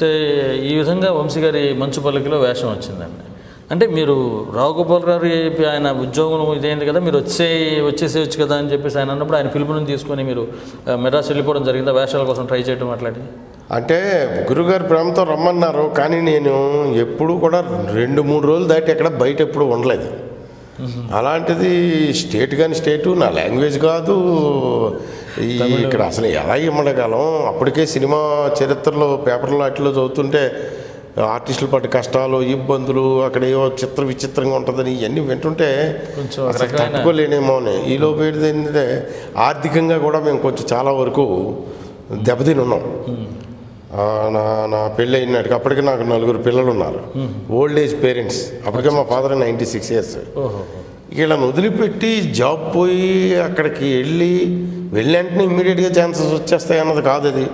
అంటే ఈ విధంగా వంశీ గారి మంచు పల్లకిలో వేషం వచ్చిందండి అంటే మీరు రావుగోపాల్ గారి ఆయన ఉద్యోగం ఇదైంది కదా మీరు వచ్చే వచ్చేసేయచ్చు కదా అని చెప్పేసి ఆయన అన్నప్పుడు ఆయన పిలుపుని తీసుకొని మీరు ఆ, మెడ్రాస్ వెళ్ళిపోవడం జరిగిందా వేషాల కోసం ట్రై చేయడం అట్లాంటివి అంటే గురుగారు ప్రేమతో రమ్మన్నారు కానీ నేను ఎప్పుడు కూడా రెండు మూడు రోజులు దాటి ఎక్కడ బయట ఎప్పుడు ఉండలేదు అలాంటిది స్టేట్ కానీ స్టేటు నా లాంగ్వేజ్ కాదు ఈ ఇక్కడ అసలు ఎలా ఇమ్మడగలం అప్పటికే సినిమా చరిత్రలో పేపర్లో వాటిలో చదువుతుంటే ఆర్టిస్టులు పడ్డ కష్టాలు ఇబ్బందులు అక్కడ ఏవో చిత్ర విచిత్రంగా ఉంటుందని ఇవన్నీ వింటుంటే కొంచెం అసలు రకమైన- తట్టుకోలేనేమో అని ఈలో ఏంటిది ఏంటంటే ఆర్థికంగా కూడా మేము కొంచెం చాలా వరకు దెబ్బతిని ఉన్నాం ఆ, నా నా పెళ్ళి అయినాటికి అప్పటికి నాకు నలుగురు పిల్లలు ఉన్నారు ఓల్డ్ ఏజ్ పేరెంట్స్ అప్పటికే మా ఫాదర్ నైంటీ సిక్స్ ఇయర్స్ ఓహో వీళ్ళని వదిలిపెట్టి జాబ్ పోయి అక్కడికి వెళ్ళి వెళ్ళి వెంటనే ఇమ్మీడియట్గా ఛాన్సెస్ వచ్చేస్తాయి అన్నది కాదు అది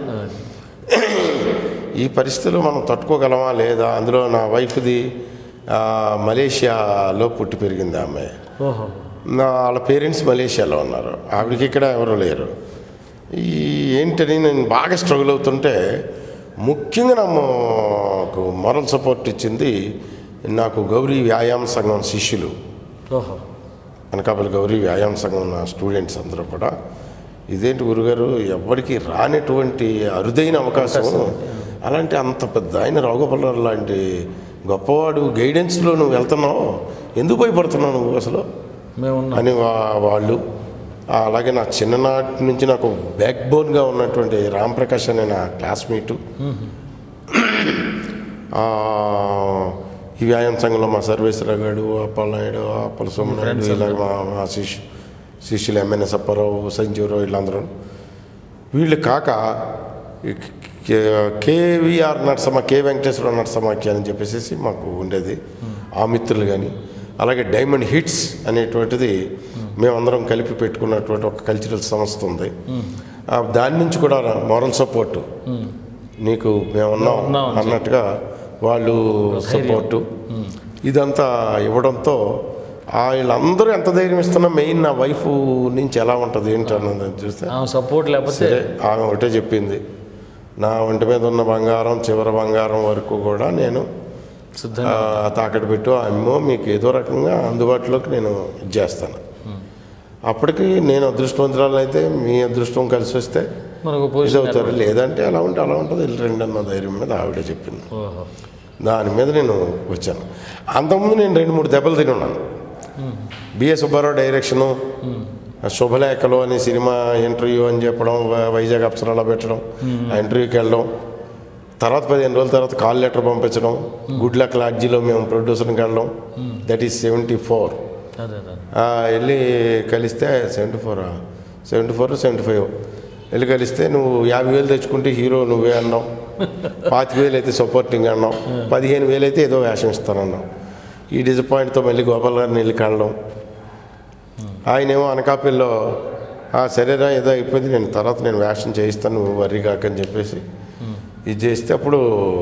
ఈ పరిస్థితులు మనం తట్టుకోగలమా లేదా అందులో నా వైఫ్ది ఆ, మలేషియాలో పుట్టి పెరిగింది ఆ అమ్మాయి ఓహో నా వాళ్ళ పేరెంట్స్ మలేషియాలో ఉన్నారు ఆవిడకి ఇక్కడ ఎవరు లేరు ఈ ఏంటని నేను బాగా స్ట్రగుల్ అవుతుంటే ముఖ్యంగా నాకు మరల్ సపోర్ట్ ఇచ్చింది నాకు గౌరీ వ్యాయామ సంఘం శిష్యులు ఓహో అనకాపల్లి గౌరీ వ్యాయామ సంఘం నా స్టూడెంట్స్ అందరూ కూడా ఇదేంటి గురుగారు ఎవ్వరికి రానటువంటి అరుదైన అవకాశం అలాంటి అంత పెద్ద ఆయన రావుగోపాలరావు లాంటి గొప్పవాడు గైడెన్స్లో నువ్వు వెళ్తున్నావు ఎందుకు భయపడుతున్నావు నువ్వు అసలు మేమున్నాం అని వా- వాళ్ళు ఆ, అలాగే నా చిన్ననాటి నుంచి నాకు బ్యాక్ బోన్గా ఉన్నటువంటి రాంప్రకాష్ అనే నా క్లాస్మేటు ఆ, ఈ వ్యాయామ సంఘంలో మా సర్వేశ్వరరావు గారు అప్పలనాయుడు అప్పల సోమనాయుడు ఇలాగ మా మా శిష్యు శిష్యులు ఎంఎన్ఎస్ అప్పారావు సంజీవరావు వీళ్ళందరూ వీళ్ళు కాక ఈ కే- కేవీఆర్ నరసమ్మ కే వెంకటేశ్వర నరసమ్మకి అని చెప్పేసి మాకు ఉండేది ఆ మిత్రులు కానీ అలాగే డైమండ్ హిట్స్ అనేటువంటిది మేమందరం కలిపి పెట్టుకున్నటువంటి ఒక కల్చరల్ సంస్థ ఉంది ఆ దాని నుంచి కూడా మోరల్ సపోర్టు నీకు మేమున్నాం ఉన్నాం అని అన్నట్టుగా వాళ్ళు సపోర్టు ఇదంతా ఇవ్వడంతో ఆ వీళ్ళందరూ ఎంత ధైర్యం ఇస్తున్నా మెయిన్ నా వైఫ్ నుంచి ఎలా ఉంటుంది ఏంటి అన్నది చూస్తే ఆమె సపోర్ట్ లేకపోతే సరే ఆమె ఒకటే చెప్పింది నా ఒంటి మీద ఉన్న బంగారం చివరి బంగారం వరకు కూడా నేను సిద్ధంగా ఆ, తాకట్టు పెట్టు అమ్మో మీకు ఏదో రకంగా అందుబాటులోకి నేను ఇది చేస్తాను అప్పటికి నేను అదృష్టవంతురాలు అయితే మీ అదృష్టం కలిసి వస్తే మనకు ఇది పొజిషన్ అవుతారు లేదంటే అలా ఉంటే అలా ఉంటుంది వెళ్ళి రండి అన్న ధైర్యం మీద ఆవిడే చెప్పింది ఓహో దాని మీద నేను వచ్చాను అంతకుముందు నేను రెండు మూడు దెబ్బలు తిని ఉన్నాను బిఏ సుబ్బారావు డైరెక్షను శుభలేఖలు అనే సినిమా ఇంటర్వ్యూ అని చెప్పడం వై- వైజాగ్ అప్సరాలో పెట్టడం ఆ ఇంటర్వ్యూకి వెళ్ళడం తర్వాత పదిహేను రోజుల తర్వాత కాల్ లెటర్ పంపించడం గుడ్ లక్ లాడ్జీలో మేము ప్రొడ్యూసర్కి వెళ్ళడం దట్ ఈస్ సెవెంటీ ఫోర్ అదే అదే వెళ్ళి కలిస్తే సెవెంటీ ఫోరా సెవెంటీ ఫోర్ సెవెంటీ ఫైవ్ వెళ్ళి కలిస్తే నువ్వు యాభై వేలు తెచ్చుకుంటే హీరో నువ్వే అన్నావు పాతిక వేలు అయితే సపోర్టింగ్ అన్నావు పదిహేను వేలు అయితే ఏదో వేషం ఇస్తానన్నావు ఈ డిసప్పాయింట్తో మళ్ళీ గోపాల్ గారిని వెళ్ళి కలడం ఆయనేమో అనకాపల్లిలో "ఆ, సరేరా ఏదో అయిపోయింది నేను తర్వాత నేను వేషం చేయిస్తాను నువ్వు వర్రీ కాకని చెప్పేసి ఇది చేస్తే అప్పుడు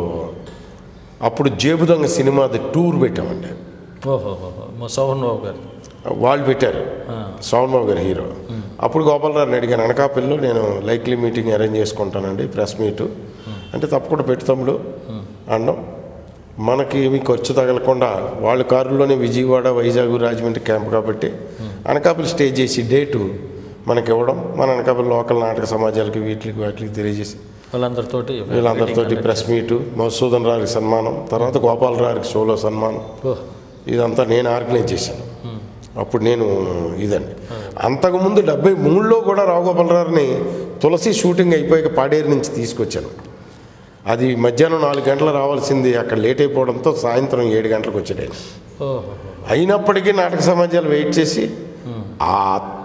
అప్పుడు జేబు దొంగ సినిమాది టూర్ పెట్టామండి ఓహో ఓహో మా శోభన్ బాబు గారు వాళ్ళు పెట్టారు సోమబాబు గారు హీరో అప్పుడు గోపాలరావుని అడిగాను అనకాపల్లిలో నేను లైక్లీ మీటింగ్ అరేంజ్ చేసుకుంటానండి ప్రెస్ మీట్ అంటే తప్పకుండా పెట్టు తమ్ముడు అన్నాం మనకి ఏమి ఖర్చు తగలకుండా వాళ్ళ కారులోనే విజయవాడ వైజాగ్ రాజమండ్రి క్యాంప్ కాబట్టి అనకాపల్లి స్టే చేసి డేటు మనకి ఇవ్వడం మన అనకాపల్లి లోకల్ నాటక సమాజాలకి వీటికి వాటికి తెలియజేసి వాళ్ళందరితోటి వీళ్ళందరితోటి ప్రెస్ మీటు మధుసూదన్ రావుకి సన్మానం తర్వాత గోపాలరావుకి షోలో సన్మానం ఓహ్ ఇదంతా నేను ఆర్గనైజ్ చేశాను అప్పుడు నేను ఇదండి అంతకుముందు డెబ్బై మూడులో కూడా రావుగోపాలరావుని తులసి షూటింగ్ అయిపోయాక పాడేరు నుంచి తీసుకొచ్చాను అది మధ్యాహ్నం నాలుగు గంటలు రావాల్సింది అక్కడ లేట్ అయిపోవడంతో సాయంత్రం ఏడు గంటలకు వచ్చాడు ఆయన ఓహో అయినప్పటికీ నాటక సమాజాలు వెయిట్ చేసి ఆ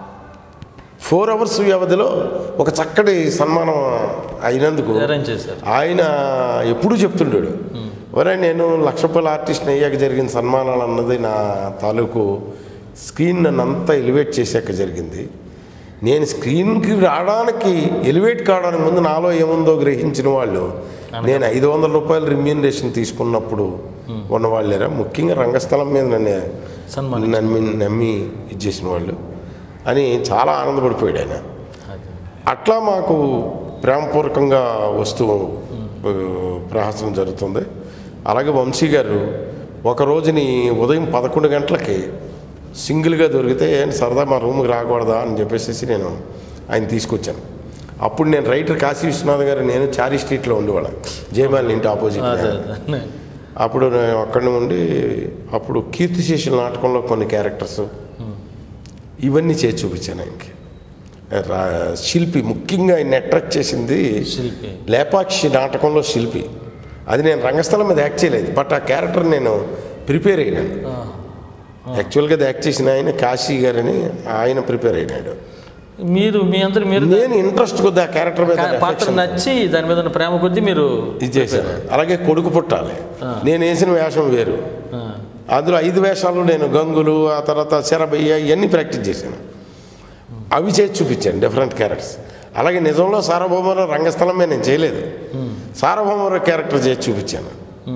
ఫోర్ అవర్స్ వ్యవధిలో ఒక చక్కటి సన్మానం అయినందుకు అరేంజ్ చేశారు ఆయన ఎప్పుడూ చెప్తుంటాడు ఒరే నేను లక్ష రూపాయల ఆర్టిస్ట్ అయ్యాక జరిగిన సన్మానాలు అన్నది నా తాలూకు స్క్రీన్ నన్ను అంతా ఎలివేట్ చేశాక జరిగింది నేను స్క్రీన్కి రావడానికి ఎలివేట్ కావడానికి ముందు నాలో ఏముందో గ్రహించిన వాళ్ళు నేను ఐదు వందల రూపాయల రిమ్యూనరేషన్ తీసుకున్నప్పుడు ఉన్నవాళ్ళేరా ముఖ్యంగా రంగస్థలం మీద నన్ను సన్మానం నమ్మి నమ్మి ఇది చేసిన వాళ్ళు అని చాలా ఆనందపడిపోయాడు ఆయన అదే అట్లా మాకు ప్రేమపూర్వకంగా వస్తూ ఆ, ప్రహసనం జరుగుతుంది అలాగే వంశీ గారు ఒక రోజుని ఉదయం పదకొండు గంటలకి సింగిల్గా దొరికితే ఏంటి సరదా మా రూమ్కి రాకూడదా అని చెప్పేసి నేను ఆయన తీసుకొచ్చాను అప్పుడు నేను రైటర్ కాశీ విశ్వనాథ్ గారు నేను చారీ స్ట్రీట్లో ఉండేవాళ్ళం జయమాలి ఇంటి ఆపోజిట్ అదే అదే అప్పుడు నేను అక్కడి నుండి అప్పుడు కీర్తిశేషుల నాటకంలో కొన్ని క్యారెక్టర్స్ ఇవన్నీ చేసి చూపించాను ఆయనకి రా- శిల్పి ముఖ్యంగా ఆయన అట్రాక్ట్ చేసింది శిల్పి లేపాక్షి నాటకంలో శిల్పి అది నేను రంగస్థలం మీద యాక్ట్ చేయలేదు బట్ ఆ క్యారెక్టర్ నేను ప్రిపేర్ అయినాను యాక్చువల్గా అది యాక్ట్ చేసిన ఆయన కాశీ గారని ఆయన ప్రిపేర్ అయినాడు మీరు మీ అందరు మీరు నేను ఇంట్రెస్ట్ కొద్ది ఆ క్యారెక్టర్ మీద పాత్ర affection నచ్చి దాని మీద ఉన్న ప్రేమ కొద్దీ మీరు ఇది చేశాను అలాగే కొడుకు పుట్టాలి నేను వేసిన వేషం వేరు ఆ, అందులో ఐదు వేషాలు నేను గంగులు ఆ తర్వాత శరభయ్య ఇవన్నీ ప్రాక్టీస్ చేశాను అవి చేసి చూపించాను డిఫరెంట్ క్యారెక్టర్స్ అలాగే నిజంలో సార్వభౌమరావు రంగస్థలం మీద నేను చేయలేదు సార్వభౌమరావు క్యారెక్టర్ చేసి చూపించాను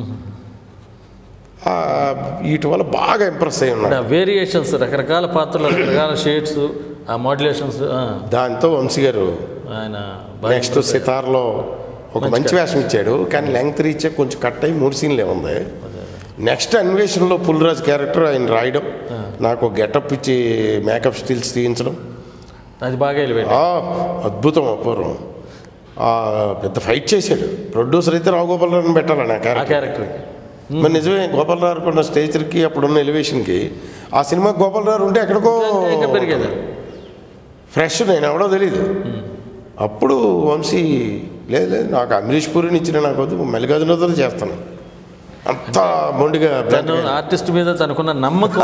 ఆ, వీటి వల్ల బాగా ఇంప్రెస్ అయి ఉన్నాడు వేరియేషన్స్ రకరకాల పాత్రలు రకరకాల షేడ్స్ ఆ మాడ్యులేషన్స్ దాంతో వంశీ గారు ఆయన బాగా నెక్స్ట్ సితార్లో ఒక మంచి వేషం ఇచ్చాడు కానీ లెంగ్త్ రీచే కొంచెం కట్ అయ్యి మూడు సీన్లే ఉంది నెక్స్ట్ అన్వేషణలో పుల్రాజ్ క్యారెక్టర్ ఆయన రాయడం నాకు గెటప్ ఇచ్చి మేకప్ స్టిల్స్ తీయించడం అది బాగా వెళ్ళిపోయింది ఆ, అద్భుతం అపూర్వం ఆ, పెద్ద ఫైట్ చేశాడు ప్రొడ్యూసర్ అయితే రావుగోపాలరావుని పెట్టాలని ఆ ఆ క్యారెక్టర్ క్యారెక్టర్కి మరి నిజమే గోపాలరావు ఉన్న స్టేజ్కి అప్పుడున్న ఎలివేషన్కి ఆ సినిమా గోపాలరావు ఉంటే ఎక్కడికో ఇంకా పెరిగేది ఫ్రెష్ నేను ఎవడో తెలీదు అప్పుడు వంశీ లేదు లేదు నాకు అమరీష్ పూరిని ఇచ్చిన నాకు వద్దు మల్లికార్జునతో చేస్తాను అంత మొండిగా తను ఆర్టిస్ట్ మీద తనకున్న నమ్మకం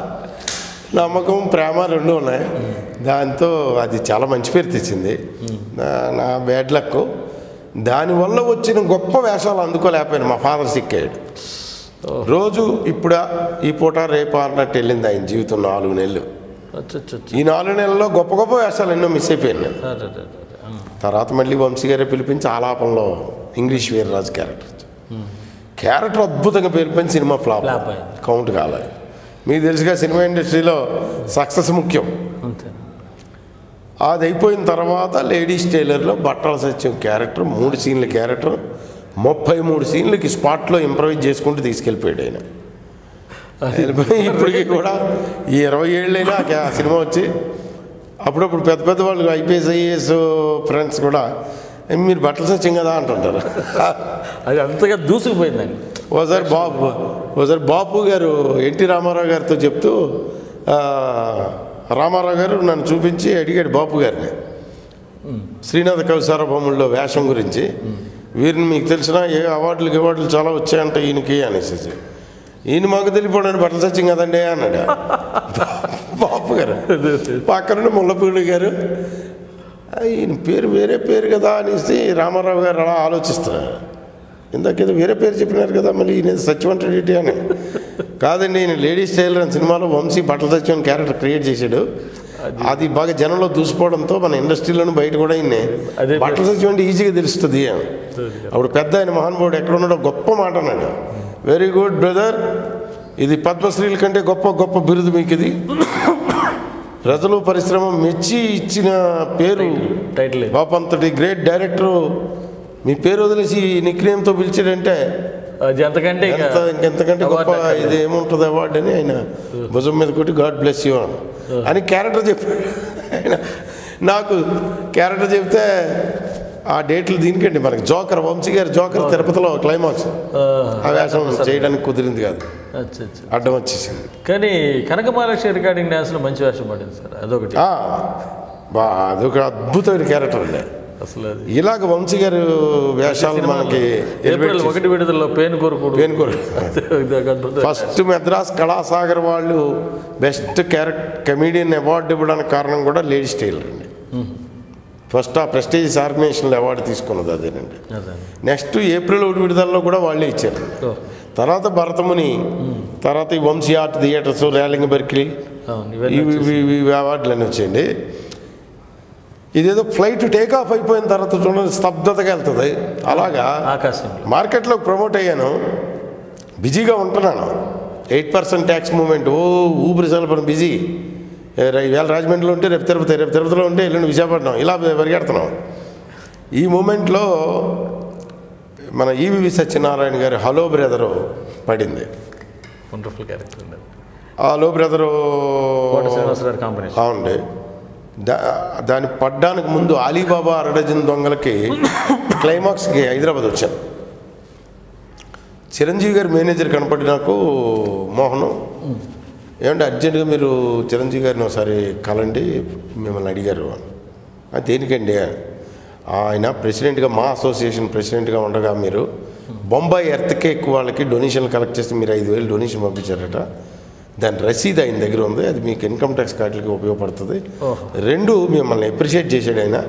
నమ్మకం ప్రేమ రెండు ఉన్నాయి దాంతో అది చాలా మంచి పేరు తెచ్చింది నా నా బ్యాడ్ లక్ దానివల్ల వచ్చిన గొప్ప వేషాలు అందుకోలేకపోయాను మా ఫాదర్ సిక్కాడు రోజు ఇప్పుడా ఈ పూట రేపా అన్నట్టు వెళ్ళింది ఆయన జీవితం నాలుగు నెలలు అచ్చచ్చచ్చ. ఈ నాలుగు నెలల్లో గొప్ప గొప్ప వేషాలు ఎన్నో మిస్ అయిపోయాను నేను అరే, అరే, అరే, అరే. ఆ. తర్వాత మళ్ళీ వంశీ గారే పిలిపించి ఆలాపంలో ఇంగ్లీష్ వీర్రాజు క్యారెక్టర్ క్యారెక్టర్ అద్భుతంగా పేర్పని సినిమా ఫ్లాప్ Flop అయింది. కౌంట్ కాలేదు మీకు తెలుసుగా సినిమా ఇండస్ట్రీలో సక్సెస్ ముఖ్యం అంతే అది అయిపోయిన తర్వాత లేడీస్ టైలర్లో బట్టల సత్యం క్యారెక్టర్ మూడు సీన్ల క్యారెక్టర్ ముప్పై మూడు సీన్లకి స్పాట్లో ఇంప్రవైజ్ చేసుకుంటూ తీసుకెళ్ళిపోయాడు ఆయన వెళ్ళిపోయి ఇప్పటికీ కూడా ఈ ఇరవై ఏళ్ళైనా ఆ క్యా- సినిమా వచ్చి అప్పుడప్పుడు పెద్ద పెద్ద వాళ్ళు ఐపీఎస్ ఐఏఎస్ ఫ్రెండ్స్ కూడా "ఏ, మీరు బట్టల సత్యం కదా అంటుంటారు అది అంతగా దూసుకుపోయిందండి ఓసారి బాబు ఓసారి బాపు గారు ఎన్టీ రామారావు గారితో చెప్తూ ఆ, రామారావు గారు నన్ను చూపించి అడిగాడు బాపు గారిని శ్రీనాథ కవి సార్వభౌముల్లో వేషం గురించి వీరిని మీకు తెలిసిన ఏ అవార్డులు అవార్డులు చాలా వచ్చాయంట ఈయనకి అనేసి ఈయన మాకు తెలియపోవడానికి బట్టలు సత్యం కదండి అన్నాడు బాపు గారు పక్కన ముల్లపూడి గారు "ఆ, ఈయన పేరు వేరే పేరు కదా అనేసి రామారావు గారు అలా ఆలోచిస్తున్నారు ఇందాకేదో వేరే పేరు చెప్పినారు కదా మళ్ళీ ఈయన సత్యం అంటాడు ఏంటి అని కాదండి ఈయన లేడీస్ టైలర్ అనే సినిమాలో వంశీ బట్టల సత్యం క్యారెక్టర్ క్రియేట్ చేశాడు అది బాగా జనంలో దూసిపోవడంతో మన ఇండస్ట్రీలోని బయట కూడా ఈయన్ని అదే బట్టల సత్యం అంటే ఈజీగా తెలుస్తుంది అని. అప్పుడు పెద్ద ఆయన మహానుభావుడు ఎక్కడ ఉన్నాడో గొప్ప మాట అన్నాడు వెరీ గుడ్ బ్రదర్ ఇది పద్మశ్రీల కంటే గొప్ప గొప్ప బిరుదు మీకు ఇది ప్రజలు పరిశ్రమ మెచ్చి ఇచ్చిన పేరు టైటిల్ ఇది. పాపంతటి గ్రేట్ డైరెక్టరు మీ పేరు వదిలేసి నిక్ నేమ్తో పిలిచాడంటే అది అంతకంటే ఇక ఎంత ఇంకెంతకంటే గొప్ప award అక్కర్లేదు. ఇది ఏముంటుంది అవార్డు అని ఆయన భుజం మీద కొట్టి గాడ్ బ్లెస్ యూ అని అని క్యారెక్టర్ చెప్పాడు ఆయన నాకు క్యారెక్టర్ చెప్తే ఆ డేట్లు దీనికండి మనకి జోకర్ వంశీ గారి జోకర్ తిరుపతిలో క్లైమాక్స్ ఆ, ఆ వేషం చేయడానికి కుదిరింది కాదు అచ్చా, అచ్చా. అడ్డం వచ్చేసింది కానీ కనక మహాలక్ష్మి రికార్డింగ్ డ్యాన్స్లో మంచి వేషం పడింది సార్ అదొకటి ఆ, బా అదొక అద్భుతమైన క్యారెక్టర్ అండి అసలు అది ఇలాగ వంశీ గారు వేషాలు మనకి ఏప్రిల్ ఒకటి విడుదలలో పేను కోరుకోడు పేనుకోరు ఫస్ట్ మెద్రాస్ కళాసాగర్ వాళ్ళు బెస్ట్ క్యారెక్టర్ కమీడియన్ అవార్డు ఇవ్వడానికి కారణం కూడా లేడీస్ టైలర్ అండి ఫస్ట్ ఆ ప్రెస్టీజ్ ఆర్గనైజేషన్లో అవార్డు తీసుకున్నది అదేనండి అదే నెక్స్ట్ ఏప్రిల్ ఒకటి విడుదలలో కూడా వాళ్ళే ఇచ్చారు ఓ, తర్వాత భరతముని తర్వాత ఈ వంశీ ఆర్ట్ థియేటర్స్ ర్యాలింగ్ బర్క్లీ అవును ఇవన్నీ ఇవి ఇవి- ఇవి ఇవి అవార్డులు అన్నీ వచ్చాయండి ఇదేదో ఫ్లైట్ టేక్ ఆఫ్ అయిపోయిన తర్వాత చూడండి స్తబ్దతగా వెళ్తుంది అలాగా ఆకాశంలో మార్కెట్లో ప్రమోట్ అయ్యాను బిజీగా ఉంటున్నాను ఎయిట్ పర్సెంట్ ట్యాక్స్ మూవ్మెంట్ ఓ ఊపిరి సలపడం బిజీ ఈవేళ రాజమండ్రిలో ఉంటే రేపు తిరుపతి రేపు తిరుపతిలో ఉంటే ఎల్లుండి విశాఖపట్నం ఇలా పరిగెడుతున్నాం ఈ మూమెంట్లో మన ఈవివి సత్యనారాయణ గారి హలో బ్రదరు పడింది వండర్ఫుల్ క్యారెక్టర్ అండి ఆ హలో బ్రదరు కోట శ్రీనివాస గారి కాంబినేషన్ అవునండి దా దాని పడ్డానికి ముందు అలీబాబా అరడజన్ దొంగలకి క్లైమాక్స్కి హైదరాబాద్ వచ్చాను చిరంజీవి గారి మేనేజర్ కనపడి నాకు మోహన్ ఏమంటే అర్జెంటుగా మీరు చిరంజీవి గారిని ఒకసారి కలండి మిమ్మల్ని అడిగారు అని. "ఆ, దేనికండి ఆయన ప్రెసిడెంట్గా మా అసోసియేషన్ ప్రెసిడెంట్గా ఉండగా మీరు బొంబాయి ఎర్త్కే ఎక్కువ వాళ్ళకి డొనేషన్లు కలెక్ట్ చేస్తే మీరు ఐదు వేలు డొనేషన్ పంపించారట దాని రసీదు ఆయన దగ్గర ఉంది అది మీకు ఇన్కమ్ ట్యాక్స్ కార్డులకి ఉపయోగపడుతుంది ఓహో. రెండు మిమ్మల్ని అప్రిషియేట్ చేశాడు ఆయన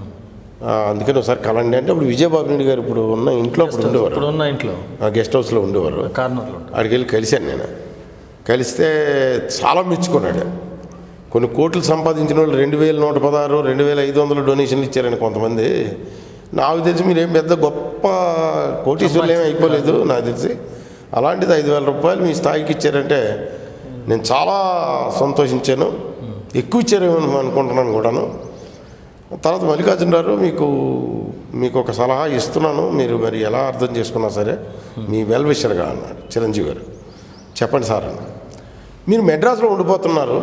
ఆ, అందుకని ఒకసారి కలండి అంటే అప్పుడు విజయబాబు నాయుడు గారు ఇప్పుడు ఉన్న ఇంట్లో అప్పుడు ఉండేవారు ఇప్పుడు ఉన్న ఇంట్లో ఆ గెస్ట్ హౌస్లో ఉండేవారు కార్నర్లో ఉంటారు అక్కడికి వెళ్ళి కలిశాను నేను కలిస్తే చాలా మెచ్చుకున్నాడు కొన్ని కోట్లు సంపాదించిన వాళ్ళు రెండు వేల నూట పదహారు రెండు వేల ఐదు వందలు డొనేషన్లు ఇచ్చారని కొంతమంది నాకు తెలిసి మీరేం పెద్ద గొప్ప కోటీశ్వర్లు ఏమీ అయిపోలేదు నాకు తెలిసి అలాంటిది ఐదు వేల రూపాయలు మీ స్థాయికి ఇచ్చారంటే నేను చాలా సంతోషించాను ఎక్కువ ఇచ్చారేమో అనుకుంటున్నాను కూడాను తర్వాత మల్లికార్జున గారు మీకు మీకు ఒక సలహా ఇస్తున్నాను మీరు మరి ఎలా అర్థం చేసుకున్నా సరే మీ వెల్ విషర్గా అన్నాడు చిరంజీవి గారు చెప్పండి సార్ అన్న మీరు మెడ్రాస్లో ఉండిపోతున్నారు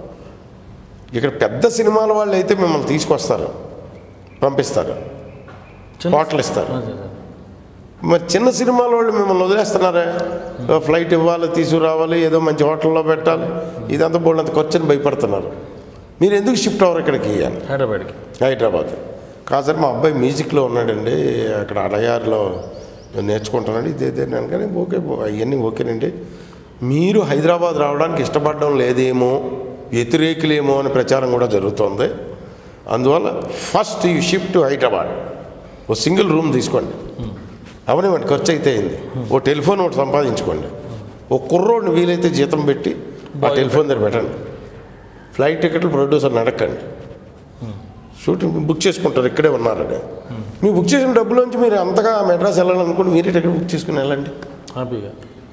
ఇక్కడ పెద్ద సినిమాల వాళ్ళు అయితే మిమ్మల్ని తీసుకొస్తారు పంపిస్తారు చిన్న- హోటల్ ఇస్తారు అదే, అదే. మరి చిన్న సినిమాల వాళ్ళు మిమ్మల్ని వదిలేస్తున్నారే ఫ్లైట్ ఇవ్వాలి తీసుకురావాలి ఏదో మంచి హోటల్లో పెట్టాలి ఇదంతా బోళ్ళంత ఖర్చుని భయపడుతున్నారు మీరు ఎందుకు షిఫ్ట్ అవ్వరు ఇక్కడికి అని హైదరాబాద్కి హైదరాబాద్ కాదు సార్ మా అబ్బాయి మ్యూజిక్లో ఉన్నాడండి అక్కడ అడయారులో నేర్చుకుంటున్నాడు ఇదే ఇదే నేను కానీ ఓకే అవన్నీ ఓకేనండి మీరు హైదరాబాద్ రావడానికి ఇష్టపడడం లేదేమో వ్యతిరేకులేమో అని ప్రచారం కూడా జరుగుతోంది అందువల్ల first you shift to Hyderabad ఓ సింగిల్ రూమ్ తీసుకోండి అవనివ్వండి ఖర్చు అయితే అయింది ఓ టెలిఫోన్ ఒకటి సంపాదించుకోండి ఓ కుర్రోడిని వీలైతే జీతం పెట్టి ఆ టెలిఫోన్ దగ్గర పెట్టండి ఫ్లైట్ టికెట్లు ప్రొడ్యూసర్ని అడగండి షూటింగ్ బుక్ చేసుకుంటారు ఇక్కడే ఉన్నారని మీరు బుక్ చేసిన డబ్బులోంచి మీరు అంతగా మెడ్రాస్ వెళ్ళాలనుకుంటే మీరే టికెట్ బుక్ చేసుకుని వెళ్ళండి హ్యాపీగా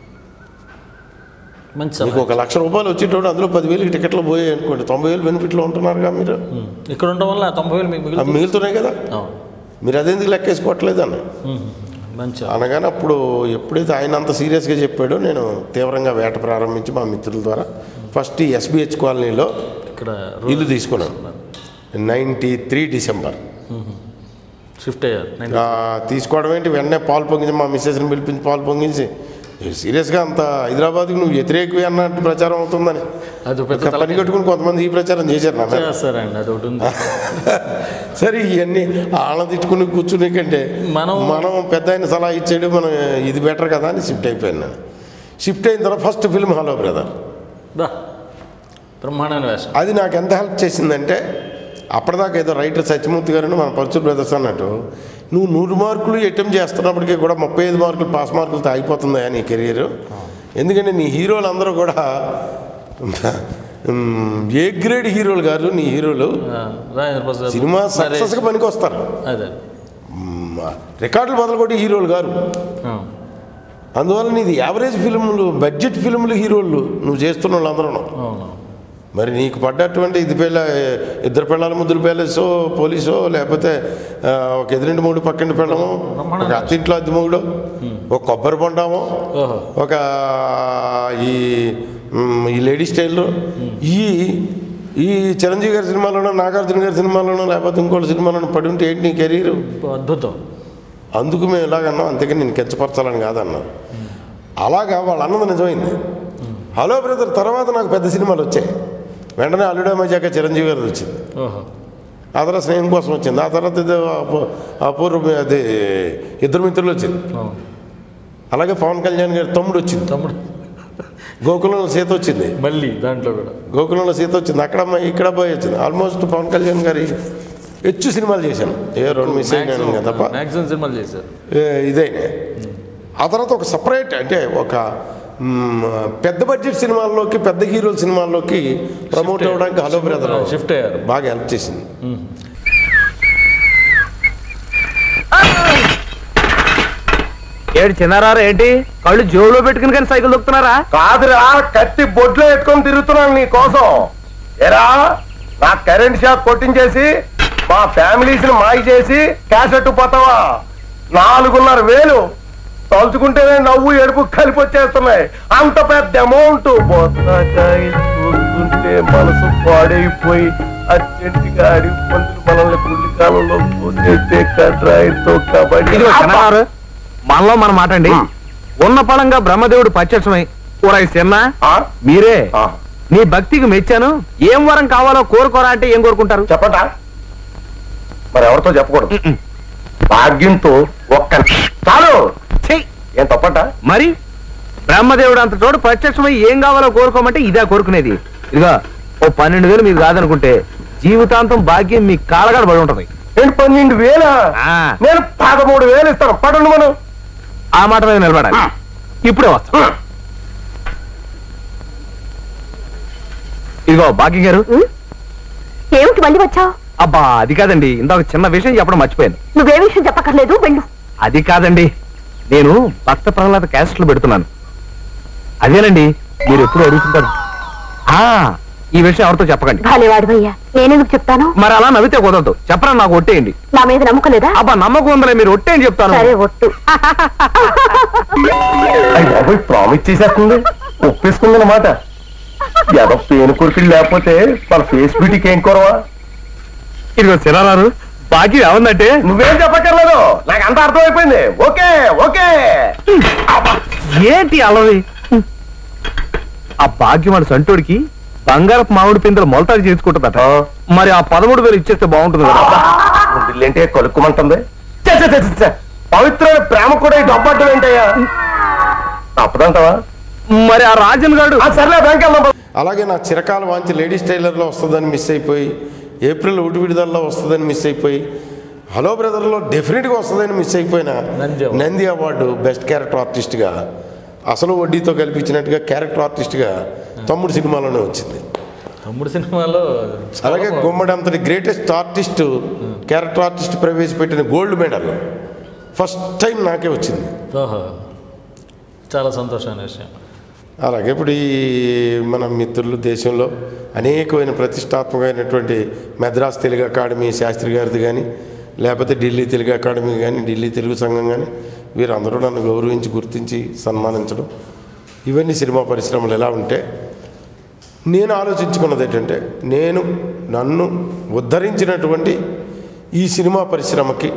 మంచి మీకు సలహా ఒక లక్ష రూపాయలు వచ్చేటప్పుడు అందులో పదివేలకి టికెట్లు పోయాయి అనుకోండి తొంభై వేలు బెనిఫిట్లో ఉంటున్నారుగా మీరు ఉమ్. ఇక్కడ ఉండడం వల్ల ఆ తొంభై వేలు మీకు అవి మిగులుతుంది మిగులుతున్నాయి కదా అవును మీరు అదెందుకు లెక్కేసుకోవట్లేదు అన్న ఉమ్. మంచి అనగానే అప్పుడు ఎప్పుడైతే ఆయన అంత సీరియస్గా చెప్పాడో నేను తీవ్రంగా వేట ప్రారంభించి మా మిత్రుల ద్వారా ఫస్ట్ ఈ ఎస్బిహెచ్ కాలనీలో ఇక్కడ ఇల్లు తీసుకున్నాను నైంటీ త్రీ డిసెంబర్ షిఫ్ట్ అయ్యారు నేను ఆ, తీసుకోవడం ఏంటి వెంటనే పాలు పొంగించి మా మిస్సెస్ని పిలిపించి పాలు పొంగించి "ఏ, సీరియస్గా అంత హైదరాబాద్కి నువ్వు వ్యతిరేకవి అన్నట్టు ప్రచారం అవుతుందని అది పెద్ద ఇంకా పని కట్టుకుని కొంతమంది ఈ ప్రచారం చేశారు నా మీద. చేస్తారండి అది ఒకటి ఉంది సరే ఇవన్నీ ఆళ్ళ తిట్టుకుని కూర్చునే కంటే మనం- మనం పెద్ద ఆయన సలహా ఇచ్చాడు మనం ఇది బెటర్ కదా అని షిఫ్ట్ అయిపోయాను నేను షిఫ్ట్ అయిన తర్వాత ఫస్ట్ ఫిల్మ్ హలో బ్రదర్ దా బ్రహ్మాండమైన వేషం అది నాకు ఎంత హెల్ప్ చేసిందంటే అప్పటిదాకా ఏదో రైటర్ సత్యమూర్తి గారు మన పరుచూరు బ్రదర్స్ అన్నట్టు నువ్వు నూరు మార్కులు అటెంప్ట్ చేస్తున్నప్పటికీ కూడా ముప్పై ఐదు మార్కులు పాస్ మార్కులతో అయిపోతుందా నీ కెరీర్ ఎందుకంటే నీ హీరోలు అందరూ కూడా మ్, ఏ గ్రేడ్ హీరోలు కాదు నీ హీరోలు ఆ, రాజేంద్ర ప్రసాద్ సినిమా సరే. సక్సెస్గా పనికి వస్తారు అదే మ్, రికార్డులు మొదలుకొట్టి హీరోలు గారు ఆ. అందువల్ల నీది యావరేజ్ ఫిల్ములు బడ్జెట్ ఫిల్ములు హీరోలు నువ్వు చేస్తున్న వాళ్ళందరూ అవును మరి నీకు పడ్డటువంటి ఇది పిల్ల ఇద్దరు పిల్లల ముద్దులు పేలేసో పోలీసో లేకపోతే ఆ, ఒక ఎదురింటి మూడు పక్కింటి పిల్లము ఒక అత్తింట్లో అద్దె మూడు ఒక కొబ్బరి బొండాము ఓహో ఒక ఈ మ్, ఈ లేడీ స్టైల్లో ఈ ఈ చిరంజీవి గారి సినిమాలోనో నాగార్జున గారి సినిమాలోనో లేకపోతే ఇంకోటి సినిమాలోనో పడి ఉంటే ఏంటి నీ కెరీరు అద్భుతం అందుకు మేము ఇలాగన్నాం అంతేకాని నేను కెచ్చపరచాలని కాదన్నారు అలాగా వాళ్ళు అన్నది నిజమైంది హలో బ్రదర్ తర్వాత నాకు పెద్ద సినిమాలు వచ్చాయి వెంటనే అల్లుడే మజాక చిరంజీవి గారిది వచ్చింది ఓహో ఆ తర్వాత స్నేహం కోసం వచ్చింది ఆ తర్వాత ఇది అపూ- అపూర్వ అది ఇద్దరు మిత్రులు వచ్చింది అవును అలాగే పవన్ కళ్యాణ్ గారి తమ్ముడు వచ్చింది తమ్ముడు గోకులంలో సీత వచ్చింది మళ్ళీ దాంట్లో కూడా గోకులంలో సీత వచ్చింది అక్కడ అమ్మాయి ఇక్కడ పోయి వచ్చింది ఆల్మోస్ట్ పవన్ కళ్యాణ్ గారి హెచ్చు సినిమాలు చేశాను ఏ రెండు మిస్ అయినాను ఇంకా తప్ప మ్యాక్సిమం సినిమాలు చేశారు ఏ, ఇదైనా ఆ తర్వాత ఒక సపరేట్ అంటే ఒక మ్, పెద్ద బడ్జెట్ సినిమాల్లోకి పెద్ద హీరోల సినిమాల్లోకి ప్రమోట్ అవ్వడానికి హలో బ్రదర్ షిఫ్ట్ అయ్యారు బాగా హెల్ప్ చేసింది ఏడు చిన్నారారు ఏంటి కళ్ళు జోబులో పెట్టుకుని కానీ సైకిల్ దొక్కుతున్నారా కాదురా కత్తి బొడ్లో ఎత్తుకొని తిరుగుతున్నాను నీ కోసం ఎరా నా కరెంట్ షాక్ కొట్టించేసి మా ఫ్యామిలీస్ ని మాయ చేసి క్యాసెట్ పోతావా నాలుగున్నర వేలు తలుచుకుంటేనే నవ్వు ఎడుపు కలిపి వచ్చేస్తున్నాయి అంత పెద్ద అమౌంట్ చూస్తుంటే మనసు పాడైపోయి అర్జెంటుగా అడిగి పంతులు మనల్ని పుల్లి కాలంలో పోతే కడ్రాయితో కబడ్డీ ఇదిగో చిన్నగారు మనలో మన మాట అండి ఉన్న పళంగా బ్రహ్మదేవుడు ప్రత్యక్షమై ఊరై చిన్న ఆ? మీరే ఆ, నీ భక్తికి మెచ్చాను ఏం వరం కావాలో కోరుకోరా అంటే ఏం కోరుకుంటారు చెప్పటా మరి ఎవరితో చెప్పకూడదు మ్మ్. భాగ్యంతో ఒక్క చాలు చెయ్ ఏం తప్పట మరి బ్రహ్మదేవుడు అంత చోటు ప్రత్యక్షమై ఏం కావాలో కోరుకోమంటే ఇదే కోరుకునేది ఇదిగా ఓ పన్నెండు వేలు మీకు కాదనుకుంటే జీవితాంతం భాగ్యం మీ కాళ్ళగాడ పడి ఉంటది నేను పన్నెండు వేల ఆ. నేను పదమూడు వేలు ఇస్తాను పడండి మనం ఆ మాట మీద నిలబడాలి ఇప్పుడే వస్తా ఇదిగో భాగ్యం గారు ఏమిటి మళ్ళీ వచ్చావు అబ్బా అది కాదండి ఇందాక చిన్న విషయం చెప్పడం మర్చిపోయాను నువ్వే విషయం చెప్పక్కర్లేదు వెళ్ళు అది కాదండి నేను భక్త ప్రహ్లాద క్యాసెట్లు పెడుతున్నాను అదేనండి మీరు ఎప్పుడు అడుగుతుంటారు ఆ ఈ విషయం ఎవరితో చెప్పకండి భాలేవాడివయ్యా నేనెందుకు చెప్తాను మరి అలా నవ్వితే కుదరదు చెప్పరా నాకు ఒట్టేయండి నా మీద నమ్మకం లేదా అబ్బా నమ్మకం ఉందలే మీరు ఒట్టేయని చెప్తాను సరే ఒట్టు అయ్యి ప్రామిస్ చేసేస్తుంది ఒప్పేసుకుంది అన్నమాట ఏదో పేను కొరికిలు లేకపోతే మన ఫేస్ బ్యూటీకి ఏం కొరవా ఇదిగో శిలారారు భాగ్యం ఏమందంటే నువ్వేం చెప్పక్కర్లేదు నాకు అంత అర్థమైపోయింది ఓకే ఓకే ఏంటి అలవి ఆ భాగ్యం వాడి సంటోడికి బంగారపు మామిడి పిందెలు మొలతాడు చేసుకుంటుందట ఆ. మరి ఆ పదమూడు వేలు ఇచ్చేస్తే బాగుంటుంది కదా ఏంటే కొలుక్కుమంటుంది చ్చ, చ్చ, చ్చ, చ్చ. పవిత్రమైన ప్రేమ కూడా ఈ డబ్బడ్డం ఏంటయ్యా తప్పదంటావా మరి ఆ రాజన్ గారు ఆ, సర్లే బ్యాంక్ వెళ్దాం పద. అలాగే నా చిరకాల వాంచి లేడీస్ టైలర్లో వస్తుందని మిస్ అయిపోయి ఏప్రిల్ ఒకటి విడుదలలో వస్తుందని మిస్ అయిపోయి హలో బ్రదర్లో డెఫినెట్గా వస్తుందని మిస్ అయిపోయిన Nandi award. Nandi award best character ఆర్టిస్ట్గా అసలు వడ్డీతో కల్పించినట్టుగా క్యారెక్టర్ ఆర్టిస్ట్గా తమ్ముడు సినిమాలోనే వచ్చింది తమ్ముడు సినిమాలో చాలా అలాగే బాగుంది. గుమ్మడి అంతటి గ్రేటెస్ట్ ఆర్టిస్ట్ క్యారెక్టర్ ఆర్టిస్ట్ ప్రవేశపెట్టిన గోల్డ్ మెడల్ ఫస్ట్ టైం నాకే వచ్చింది ఓహో చాలా సంతోషమైన విషయం అలాగే ఇప్పుడు ఈ మన మిత్రులు దేశంలో అనేకమైన ప్రతిష్టాత్మకమైనటువంటి మెద్రాస్ తెలుగు అకాడమీ శాస్త్రి గారిది కానీ లేకపోతే ఢిల్లీ తెలుగు అకాడమీ కానీ ఢిల్లీ తెలుగు సంఘం కానీ వీరందరూ నన్ను గౌరవించి గుర్తించి సన్మానించడం ఇవన్నీ సినిమా పరిశ్రమలు ఎలా ఉంటే నేను ఆలోచించుకున్నది ఏంటంటే నేను నన్ను ఉద్ధరించినటువంటి ఈ సినిమా పరిశ్రమకి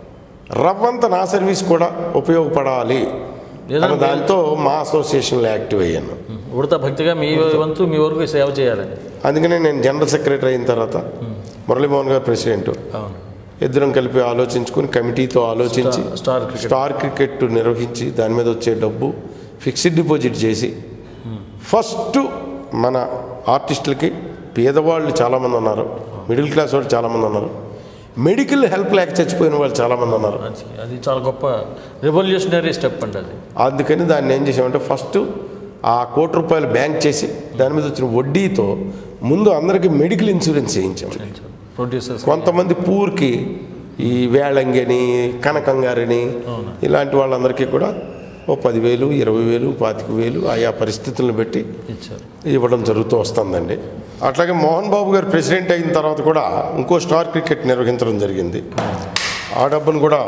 రవ్వంత నా సర్వీస్ కూడా ఉపయోగపడాలి అన్న దాంతో మా అసోసియేషన్లో యాక్టివ్ అయ్యాను ఉడత భక్తిగా మీ వంతు మీ వరకు సేవ చేయాలని అందుకనే నేను జనరల్ సెక్రటరీ అయిన తర్వాత మురళీమోహన్ గారు ప్రెసిడెంట్ అవును ఇద్దరం కలిపి ఆలోచించుకుని కమిటీతో ఆలోచించి star- star cricket. Star cricket నిర్వహించి దాని మీద వచ్చే డబ్బు ఫిక్స్డ్ డిపాజిట్ చేసి ఫస్ట్ మన ఆర్టిస్టులకి పేదవాళ్ళు చాలామంది ఉన్నారు మిడిల్ క్లాస్ వాళ్ళు చాలామంది ఉన్నారు మెడికల్ హెల్ప్ లేక చచ్చిపోయిన వాళ్ళు చాలామంది ఉన్నారు అది అది చాలా గొప్ప రెవల్యూషనరీ స్టెప్ అండి అది అందుకని దాన్ని ఏం చేసామంటే ఫస్ట్ ఆ కోటి రూపాయలు బ్యాంక్ చేసి దాని మీద వచ్చిన వడ్డీతో ముందు అందరికీ మెడికల్ ఇన్సూరెన్స్ చేయించామండి ప్రొడ్యూసర్స్ కొంతమంది పూర్కి ఈ వేళంగిని కనకంగారిని ఇలాంటి వాళ్ళందరికీ కూడా ఓ పదివేలు ఇరవై వేలు పాతిక వేలు ఆయా పరిస్థితులను బట్టి ఇచ్చారు ఇవ్వడం జరుగుతూ వస్తుందండి అట్లాగే మోహన్ బాబు గారు ప్రెసిడెంట్ అయిన తర్వాత కూడా ఇంకో స్టార్ క్రికెట్ నిర్వహించడం జరిగింది ఆ డబ్బును కూడా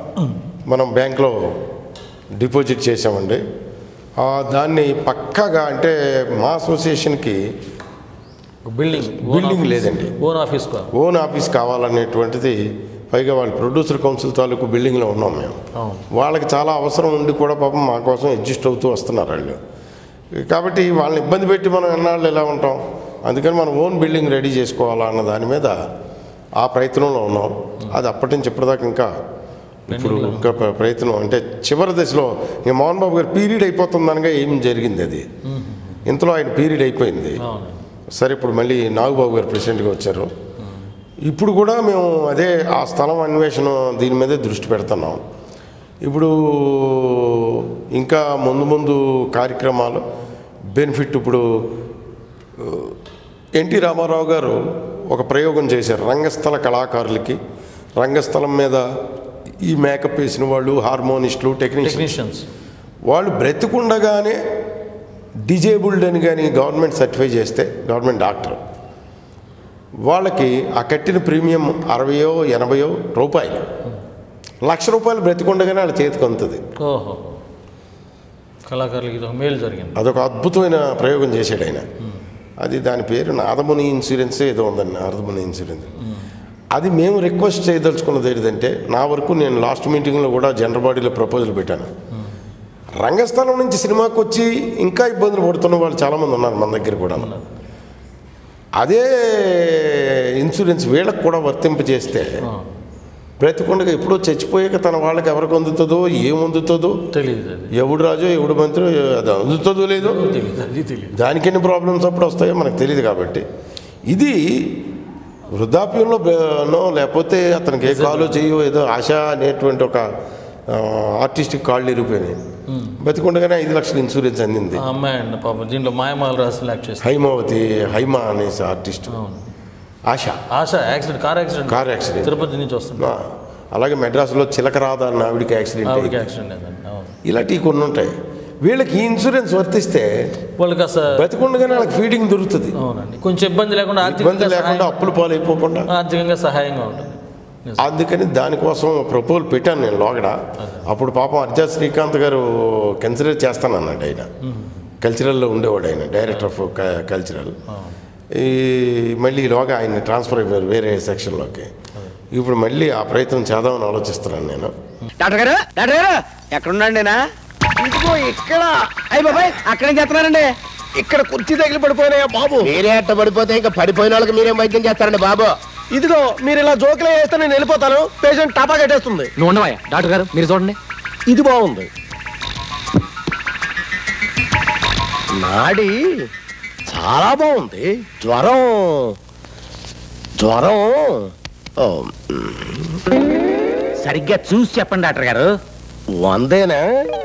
మనం బ్యాంక్లో డిపాజిట్ చేసామండి ఆ దాన్ని పక్కాగా అంటే మా అసోసియేషన్కి బిల్డింగ్ బిల్డింగ్ లేదండి. ఓన్ ఆఫీస్ కా ఓన్ ఆఫీస్ కావాలనేటువంటిది పైగా వాళ్ళు ప్రొడ్యూసర్ కౌన్సిల్ తాలూకు బిల్డింగ్లో ఉన్నాం మేము అవును వాళ్ళకి చాలా అవసరం ఉండి కూడా పాపం మా కోసం అడ్జస్ట్ అవుతూ వస్తున్నారు వాళ్ళు కాబట్టి వాళ్ళని ఇబ్బంది పెట్టి మనం ఎన్నాళ్ళు ఎలా ఉంటాం అందుకని మనం ఓన్ బిల్డింగ్ రెడీ చేసుకోవాలా అన్న దాని మీద ఆ ప్రయత్నంలో ఉన్నాం అది అప్పటి నుంచి ఇప్పటిదాకా ఇంకా ఇప్పుడు ఇంకా ప్ర- ప్రయత్నం అంటే చివరి దశలో ఇంకా మోహన్ బాబు గారు పీరియడ్ అయిపోతుందనగా ఏం జరిగింది అది ఇంతలో ఆయన పీరియడ్ అయిపోయింది అవును సరే ఇప్పుడు మళ్ళీ నాగబాబు గారు ప్రెసిడెంట్గా వచ్చారు ఇప్పుడు కూడా మేము అదే ఆ స్థలం అన్వేషణ దీని మీదే దృష్టి పెడుతున్నాం ఇప్పుడు ఇంకా ముందు ముందు కార్యక్రమాలు బెనిఫిట్ ఇప్పుడు ఎన్టీ రామారావు గారు ఒక ప్రయోగం చేశారు రంగస్థల కళాకారులకి రంగస్థలం మీద ఈ మేకప్ వేసిన వాళ్ళు హార్మోనిస్టులు టెక్నీషియన్స్ టెక్నీషియన్స్ వాళ్ళు బ్రతికుండగానే డిజేబుల్డ్ అని కానీ గవర్నమెంట్ సర్టిఫై చేస్తే గవర్నమెంట్ డాక్టర్ వాళ్ళకి ఆ కట్టిన ప్రీమియం అరవయో ఎనభయో రూపాయలు లక్ష రూపాయలు బ్రతికుండగానే వాళ్ళ చేతికి అందుతుంది ఓహో కళాకారులకి ఇది ఒక మేలు జరిగింది అదొక అద్భుతమైన ప్రయోగం చేశాడు ఆయన అది దాని పేరు నాదముని ఇన్సూరెన్స్ ఏదో ఉందండి నారదముని ఇన్సూరెన్స్ అది మేము రిక్వెస్ట్ చేయదలుచుకున్నది ఏంటంటే నా వరకు నేను లాస్ట్ మీటింగ్లో కూడా జనరల్ బాడీలో ప్రపోజల్ పెట్టాను రంగస్థలం నుంచి సినిమాకి వచ్చి ఇంకా ఇబ్బందులు పడుతున్న వాళ్ళు చాలామంది ఉన్నారు మన దగ్గర కూడా అదే ఇన్సూరెన్స్ వీళ్ళకి కూడా వర్తింపజేస్తే బ్రతికుండగా ఎప్పుడో చచ్చిపోయాక తన వాళ్ళకి ఎవరికి అందుతుందో ఏం అందుతుందో తెలియదు అది ఎవడు రాజు ఎవడు మంత్రి అది అందుతుందో లేదో తెలియదు అది తెలియదు దానికి ఎన్ని ప్రాబ్లమ్స్ అప్పుడు వస్తాయో మనకు తెలియదు కాబట్టి ఇది వృద్ధాప్యంలో బ- నో లేకపోతే అతనికి ఏ కాలో చేయో ఏదో ఆశ అనేటువంటి ఒక ఆ, ఆర్టిస్ట్కి కాళ్ళు ఇరిగిపోయినాయి బతికుండగానే ఐదు లక్షల ఇన్సూరెన్స్ అందింది ఆ అమ్మాయి అండి పాపం దీంట్లో మాయమాల రాసి యాక్ట్ చేస్తారు హైమావతి హైమా అనేసి artist Asha Asha accident car accident car accident Tirupati నుంచి వస్తుంది ఆ, అలాగే మెడ్రాస్లో చిలకరాధ అన్న ఆవిడికి యాక్సిడెంట్ ఆవిడకి అయింది. యాక్సిడెంట్ అయిందండి అవును ఇలాంటివి కొన్ని ఉంటాయి వీళ్ళకి ఈ ఇన్సూరెన్స్ వర్తిస్తే వాళ్ళకి అసలు బతికుండగానే వాళ్ళకి ఫీడింగ్ దొరుకుతుంది అవునండి కొంచెం ఇబ్బంది లేకుండా ఇబ్బంది ఆర్థికంగా లేకుండా సహాయం- అప్పులు పాలైపోకుండా ఆర్థికంగా సహాయంగా ఉంటుంది నిజం. అందుకని దానికోసం ప్రపోజల్ పెట్టాను నేను లోగడ అప్పుడు పాపం అర్జా శ్రీకాంత్ గారు కన్సిడర్ చేస్తానన్నాడు ఆయన కల్చరల్లో ఉండేవాడు ఆయన డైరెక్టర్ ఆఫ్ కల్చరల్ ఈ మళ్ళీ ఈలోగా ఆయన ట్రాన్స్ఫర్ అయిపోయారు వేరే సెక్షన్లోకి ఇప్పుడు మళ్ళీ ఆ ప్రయత్నం చేద్దామని ఆలోచిస్తున్నాను నేను డాక్టర్ గారు డాక్టర్ గారు ఎక్కడున్నాండి నా ఇదిగో ఇక్కడ అయ్యి బాబాయ్ అక్కడే చేస్తున్నారండి ఇక్కడ కుర్చీ తగిలి పడిపోయినాయా బాబు మీరే అట్ట పడిపోతే ఇంకా పడిపోయిన వాళ్ళకి మీరేం వైద్యం చేస్తారండి బాబు ఇదిగో మీరు ఇలా జోకులు వేస్తే నేను వెళ్ళిపోతాను పేషెంట్ టపా కట్టేస్తుంది నువ్వు ఉండవయ్యా డాక్టర్ గారు మీరు చూడండి ఇది బాగుంది నాడి చాలా బాగుంది జ్వరం జ్వరం ఓ, సరిగ్గా చూసి చెప్పండి డాక్టర్ గారు వందేనా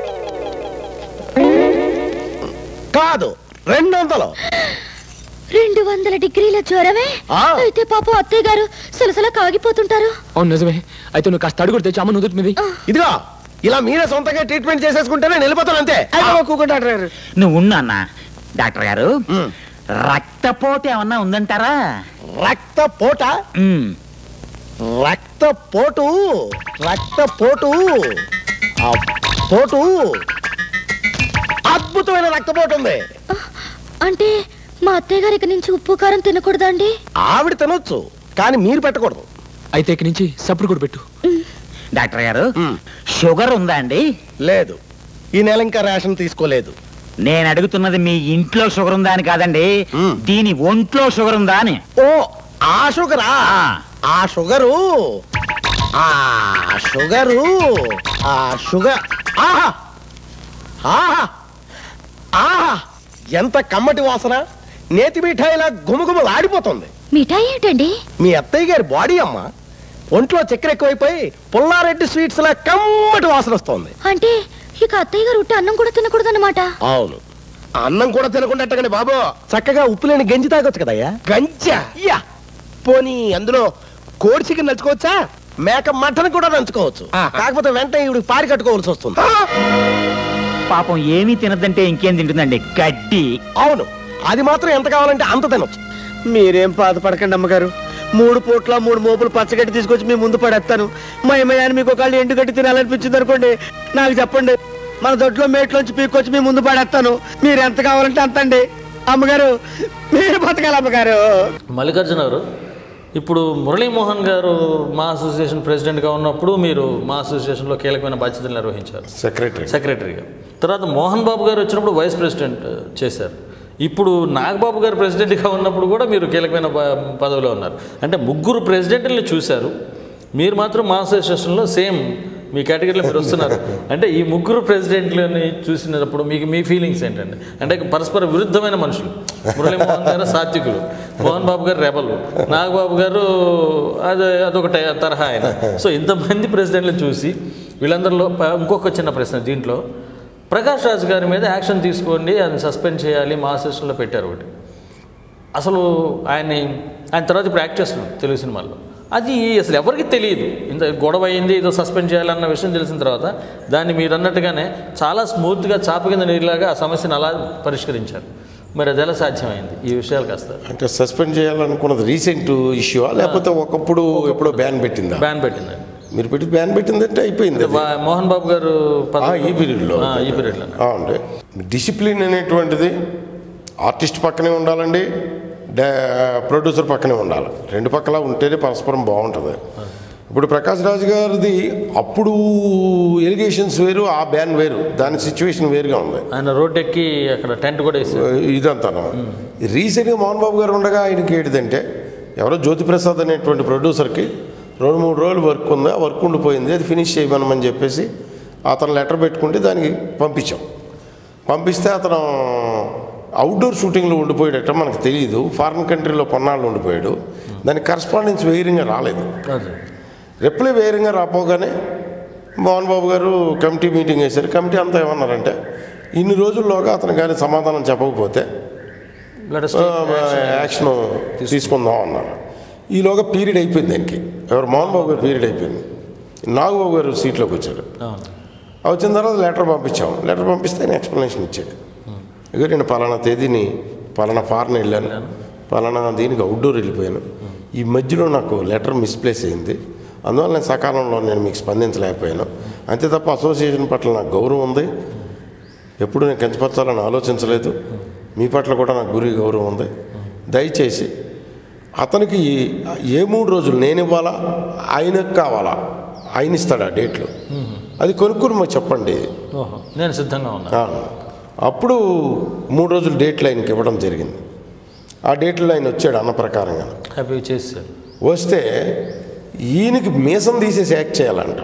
కాదు రెండు వందలు రెండు వందల డిగ్రీల జ్వరమే ఆ. అయితే పాపం అత్తయ్య గారు సలసల కాగిపోతుంటారు అవును నిజమే అయితే నువ్వు కాస్త అడుగుడు తెచ్చి అమ్మ నుదుటి మీద ఇదిగో ఇలా మీరే సొంతంగా ట్రీట్మెంట్ చేసేసుకుంటే నేను వెళ్ళిపోతాను అంతే కూకుంటా డాక్టర్ గారు నువ్వు ఉన్నా డాక్టర్ గారు మ్. రక్తపోటు ఏమన్నా ఉందంటారా రక్త పోట మ్. రక్త పోటు రక్త పోటు ఆ పోటు అద్భుతమైన రక్తపోటు ఉంది అంటే మా అత్తయ్య గారి ఇక నుంచి ఉప్పు కారం తినకూడదా అండి ఆవిడ తినొచ్చు కానీ మీరు పెట్టకూడదు అయితే ఇక్కడి నుంచి సప్పుడు కూడా పెట్టు డాక్టర్ గారు మ్. షుగర్ ఉందా అండి లేదు ఈ నెల ఇంకా రేషన్ తీసుకోలేదు నేను అడుగుతున్నది మీ ఇంట్లో షుగర్ ఉందా అని కాదండి మ్. దీని ఒంట్లో షుగర్ ఉందా అని ఓ ఆ షుగరా ఆ. ఆ షుగరు ఆ షుగరు ఆ షుగర్ ఆహా ఆహా ఆహా ఎంత కమ్మటి వాసన నేతి మిఠాయిలా గుమగుమలు ఆడిపోతుంది మిఠాయి ఏంటండి మీ అత్తయ్య గారి బాడీ అమ్మ ఒంట్లో చక్కెర ఎక్కువైపోయి పుల్లారెడ్డి స్వీట్స్ లా కమ్మటి వాసన వస్తుంది అంటే ఇక అత్తయ్య గారు ఉట్టి అన్నం కూడా తినకూడదన్నమాట అవును అన్నం కూడా తినకుండా ఎట్టకండి బాబు చక్కగా ఉప్పు లేని గంజి తాగొచ్చు కదయ్యా గంజా యా పోనీ అందులో కోడి చికెన్ నంచుకోవచ్చా మేక మటన్ కూడా నంచుకోవచ్చు కాకపోతే వెంటనే ఇవి పారి కట్టుకోవాల్సి వస్తుంది పాపం ఏమీ తినదంటే ఇంకేం తింటుందండి గడ్డి అవును అది మాత్రం ఎంత కావాలంటే అంత తినొచ్చు మీరేం బాధపడకండి అమ్మగారు మూడు పూట్ల మూడు మోపులు పచ్చగడ్డి తీసుకొచ్చి మీ ముందు పడేస్తాను మా ఏమయ్యాని మీకు ఒకళ్ళు ఎండుగడ్డి తినాలనిపించింది అనుకోండి నాకు చెప్పండి మన దొడ్లో మేట్లోంచి పీక్కొచ్చి మీ ముందు పడేస్తాను మీరు ఎంత కావాలంటే అంత అండి అమ్మగారు మీరు బతకాలి అమ్మగారు మల్లికార్జున గారు ఇప్పుడు మురళీమోహన్ గారు మా అసోసియేషన్ ప్రెసిడెంట్గా ఉన్నప్పుడు మీరు మా అసోసియేషన్లో కీలకమైన బాధ్యతలు నిర్వహించారు సెక్రటరీ సెక్రటరీగా తర్వాత మోహన్ బాబు గారు వచ్చినప్పుడు వైస్ ప్రెసిడెంట్ చేశారు ఇప్పుడు నాగబాబు గారు ప్రెసిడెంట్గా ఉన్నప్పుడు కూడా మీరు కీలకమైన ప- పదవిలో ఉన్నారు అంటే ముగ్గురు ప్రెసిడెంట్ని చూశారు మీరు మాత్రం మా అసోసియేషన్లో సేమ్ మీ కేటగిరీలో మీరు వస్తున్నారు అంటే ఈ ముగ్గురు ప్రెసిడెంట్లని చూసినప్పుడు మీకు మీ ఫీలింగ్స్ ఏంటండి అంటే పరస్పర విరుద్ధమైన మనుషులు మురళీమోహన్ గారు సాత్వికులు మోహన్ బాబు గారు రెబలు నాగబాబు గారు అది అదొక టై- తరహా ఆయన సో ఇంతమంది ప్రెసిడెంట్లు చూసి వీళ్ళందరిలో ప- ఇంకొక చిన్న ప్రశ్న దీంట్లో ప్రకాష్ రాజ్ గారి మీద యాక్షన్ తీసుకోండి ఆయన సస్పెండ్ చేయాలి మా సెషన్లో పెట్టారు ఒకటి అసలు ఆయన్ని ఆయన తర్వాత ఇప్పుడు యాక్ట్ చేస్తున్నాడు తెలుగు సినిమాల్లో అది అసలు ఎవరికి తెలియదు ఇంత గొడవ అయింది ఏదో సస్పెండ్ చేయాలన్న విషయం తెలిసిన తర్వాత దాన్ని మీరు అన్నట్టుగానే చాలా స్మూత్గా చాప కింద నీరులాగా ఆ సమస్యను అలా పరిష్కరించారు మరి అది ఎలా సాధ్యమైంది ఈ విషయాలు కాస్త అంటే సస్పెండ్ చేయాలనుకున్నది రీసెంట్ ఇష్యూ లేకపోతే ఒకప్పుడు ఎప్పుడో బ్యాన్ పెట్టిందా బ్యాన్ పెట్టింది మీరు పెట్టి బ్యాన్ పెట్టిందంటే అయిపోయింది అది. వా- మోహన్ బాబు గారు ఆ, పదవి- ఈ పీరియడ్లో ఆ, ఈ పీరియడ్లో అండి డిసిప్లిన్ అనేటువంటిది ఆర్టిస్ట్ పక్కనే ఉండాలండి డా ప్రొడ్యూసర్ పక్కనే ఉండాలి రెండు పక్కల ఉంటేనే పరస్పరం బాగుంటుంది ఇప్పుడు ప్రకాష్ రాజు గారిది అప్పుడు ఎలిగేషన్స్ వేరు ఆ బ్యాన్ వేరు దాని సిచ్యువేషన్ వేరుగా ఉంది ఆయన రోడ్ ఎక్కి అక్కడ టెంట్ కూడా వేసారు ఇదంతా రీసెంట్గా మోహన్ బాబు గారు ఉండగా ఆయనకి ఏంటిదంటే ఎవరో జ్యోతిప్రసాద్ అనేటువంటి ప్రొడ్యూసర్కి రెండు మూడు రోజులు వర్క్ ఉంది ఆ వర్క్ ఉండిపోయింది అది ఫినిష్ చేయమనమని చెప్పేసి అతను లెటర్ పెట్టుకుంటే దానికి పంపించాం పంపిస్తే అతను అవుట్డోర్ షూటింగ్లో ఉండిపోయాడట మనకు తెలియదు ఫారిన్ కంట్రీలో కొన్నాళ్ళు ఉండిపోయాడు దానికి కరస్పాండెన్స్ వేయంగా రాలేదు అదే రిప్లై వేరంగా రాపోగానే మోహన్ బాబు గారు కమిటీ మీటింగ్ వేశారు కమిటీ అంతా ఏమన్నారంటే ఇన్ని రోజుల్లోగా అతను కానీ సమాధానం చెప్పకపోతే Let us ఆ, take యాక్షన్ తీసుకుందాం అన్నారు ఈలోగా పీరియడ్ అయిపోయింది దానికి ఎవరు మోహన్ బాబు గారు పీరియడ్ అయిపోయింది నాగబాబు గారు సీట్లోకి వచ్చారు అవును ఆ వచ్చిన తర్వాత లెటర్ పంపించాం లెటర్ పంపిస్తే ఆయన ఎక్స్ప్లెనేషన్ ఇచ్చాడు ఇక నేను పలానా తేదీని పలానా ఫారెన్ వెళ్ళాను పలానా దీనికి అవుట్డోర్ వెళ్ళిపోయాను ఈ మధ్యలో నాకు లెటర్ మిస్ప్లేస్ అయింది అందువల్ల నేను సకాలంలో నేను మీకు స్పందించలేకపోయాను అంతే తప్ప అసోసియేషన్ పట్ల నాకు గౌరవం ఉంది ఎప్పుడు నేను కించపరచాలని ఆలోచించలేదు మీ పట్ల కూడా నాకు గురి గౌరవం ఉంది దయచేసి అతనికి ఏ మూడు రోజులు నేను ఇవ్వాలా ఆయనకు కావాలా ఆయన ఇస్తాడు ఆ డేట్లు అది కొనుక్కుని మాకు చెప్పండి ఓహో నేను సిద్ధంగా ఉన్నా ఆ, అప్పుడు మూడు రోజులు డేట్లు ఆయనకి ఇవ్వడం జరిగింది ఆ డేట్లో ఆయన వచ్చాడు అన్న ప్రకారంగా హ్యాపీగా చేసేసారు వస్తే ఈయనకి మీసం తీసేసి యాక్ట్ చేయాలంట